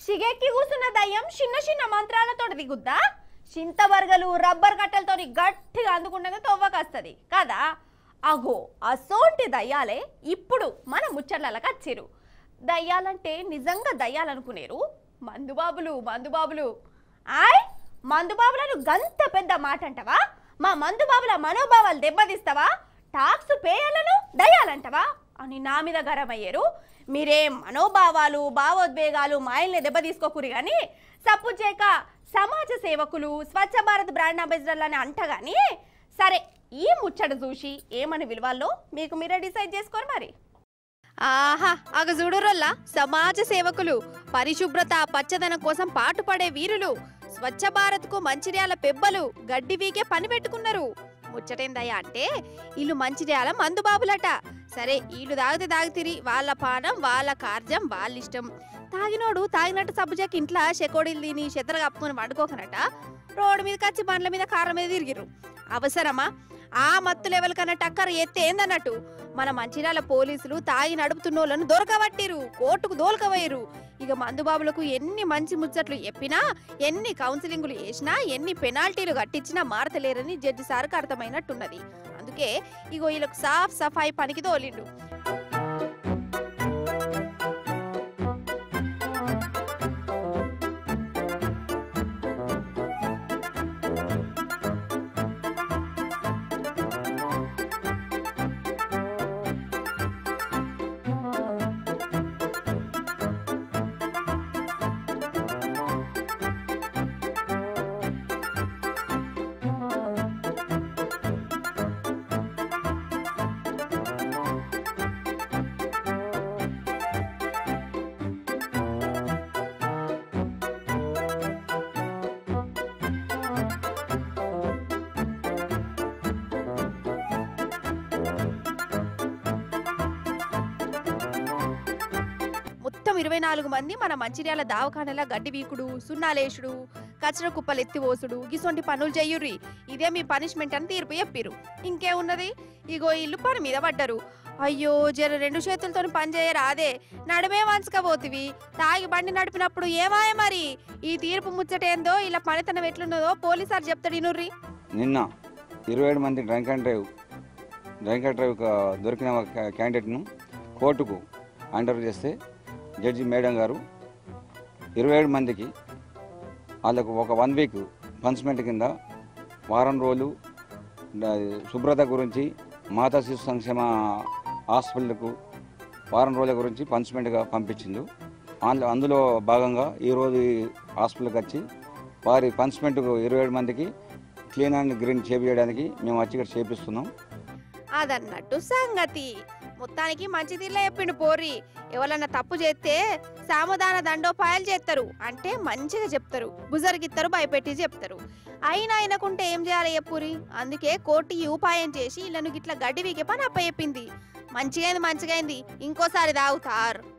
సిగెక్కి కూర్చున్న దయ్యం చిన్న చిన్న మంత్రాలతో దిగుద్దా చింతబర్గలు రబ్బర్ కట్టెలతో గట్టిగా అందుకుండగా తవ్వకొస్తుంది కదా అగో అసోంటి దయ్యాలే ఇప్పుడు మన ముచ్చట్లకి వచ్చిరు దయ్యాలంటే నిజంగా దయ్యాలనుకునేరు మందుబాబులు మందుబాబులు ఆయ్ మందుబాబులను గంత పెద్ద మాట అంటవా మా మందుబాబుల మనోభావాలు దెబ్బతీస్తావా టాక్స్ పేయలను దయ్యాలంటవా అని నా మీద గరమయ్యారు మీరేం మనోభావాలు భావోద్వేగాలు మాయల్ని దెబ్బతీసుకోకూరి కానీ సప్పు చేయక సమాజ సేవకులు స్వచ్ఛ భారత్ బ్రాండ్ అంబాసిడర్లు అని అంటగాని సరే ఈ ముచ్చట చూసి ఏమని విలువాలో మీకు మీరే డిసైడ్ చేసుకోరు మరి ఆహా అగ చూడురల్లా సమాజ సేవకులు పరిశుభ్రత పచ్చదనం కోసం పాటుపడే వీరులు స్వచ్ఛ భారత్కు మంచిర్యాల పెబ్బలు గడ్డి వీకే పని పెట్టుకున్నారు ముచ్చటేందయ్యా అంటే వీళ్ళు మంచిర్యాల మందుబాబులట సరే వీళ్ళు తాగితే తాగితిరి వాళ్ళ పానం వాళ్ళ కార్యం వాళ్ళ ఇష్టం తాగినోడు తాగినట్టు సబ్బుజాకి ఇంట్లో చెకోడీలు తిని చెత్తర కప్పుకొని వండుకోకనట రోడ్డు మీదకి వచ్చి బండ్ల మీద కార్ల మీద తిరిగిర్రు అవసరమా ఆ మత్తు లెవెల్ కన్నా టక్కర్ ఎత్తే ఏందన్నట్టు మన మంచిర్యాల పోలీసులు తాగి నడుపుతున్నోళ్ళను దొరకబట్టిరు కోర్టుకు దోలకవయ్యరు ఇక మందుబాబులకు ఎన్ని మంచి ముచ్చట్లు చెప్పినా ఎన్ని కౌన్సిలింగులు వేసినా ఎన్ని పెనాల్టీలు కట్టించినా మారతలేరని జడ్జి సార్కు అర్థమైనట్టున్నది అందుకే ఇగో వీళ్ళకు సాఫ్ సఫాయి పనికి తోలిండు మొత్తం ఇరవై నాలుగు మంది మన మంచిర్యాల దావఖానల గడ్డి వీకుడు సున్నాలేసుడు కచర కుప్పలు ఎత్తిపోసుడు గిసొంటి పనులు చెయ్యుర్రి ఇదే మీ పనిష్మెంట్ అని తీర్పు చెప్పిరు ఇంకేమున్నది ఇగో ఇల్లు పని మీద పడ్డరు అయ్యో జర రెండు చేతులతో పని చేయరా అదే నడమే వంచకపోతివి తాగి బండి నడిపినప్పుడు ఏమాయ మరి ఈ తీర్పు ముచ్చటేందో ఇలా పనితనం ఎట్లున్నదో పోలీసారు చెప్తాడు ఇనుర్రి నిన్న ఇరవై ఏడు మంది drunk and drive drunk and drive కా- దొరికిన ఒక క్యా- క్యాండిడేట్ను కోర్టుకు అండర్ చేస్తే జడ్జి మేడం గారు ఇరవై ఏడు మందికి వాళ్ళకు ఒక వన్ వీక్ పనిష్మెంట్ కింద వారం రోజులు డ- శుభ్రత గురించి మాతా శిశు సంక్షేమ హాస్పిటల్కు వారం రోజుల గురించి పనిష్మెంట్గా పంపించిండు అందులో అందులో భాగంగా ఈరోజు ఈ హాస్పిటల్కి వచ్చి వారి పనిష్మెంట్కు ఇరవై ఏడు మందికి క్లీన్ అండ్ గ్రీన్ చేపించడానికి మేము వచ్చి ఇక్కడ చేపిస్తున్నాం అదన్నట్టు సంగతి మొత్తానికి మంచి తీర్లా చెప్పిండు పోర్రి ఎవరన్నా తప్పు చేస్తే సామధాన దండోపాయాలు చేస్తారు అంటే మంచిగా చెప్తారు బుజర్గిస్తారు భయపెట్టి చెప్తారు అయినా అయినకుంటే ఏం చేయాలి చెప్పురి అందుకే కోర్టు ఈ ఉపాయం చేసి ఇళ్ళను గిట్ల గడ్డి వీకే పని అప్ప చెప్పింది మంచిగైంది మంచిగైంది ఇంకోసారి తాగుతారు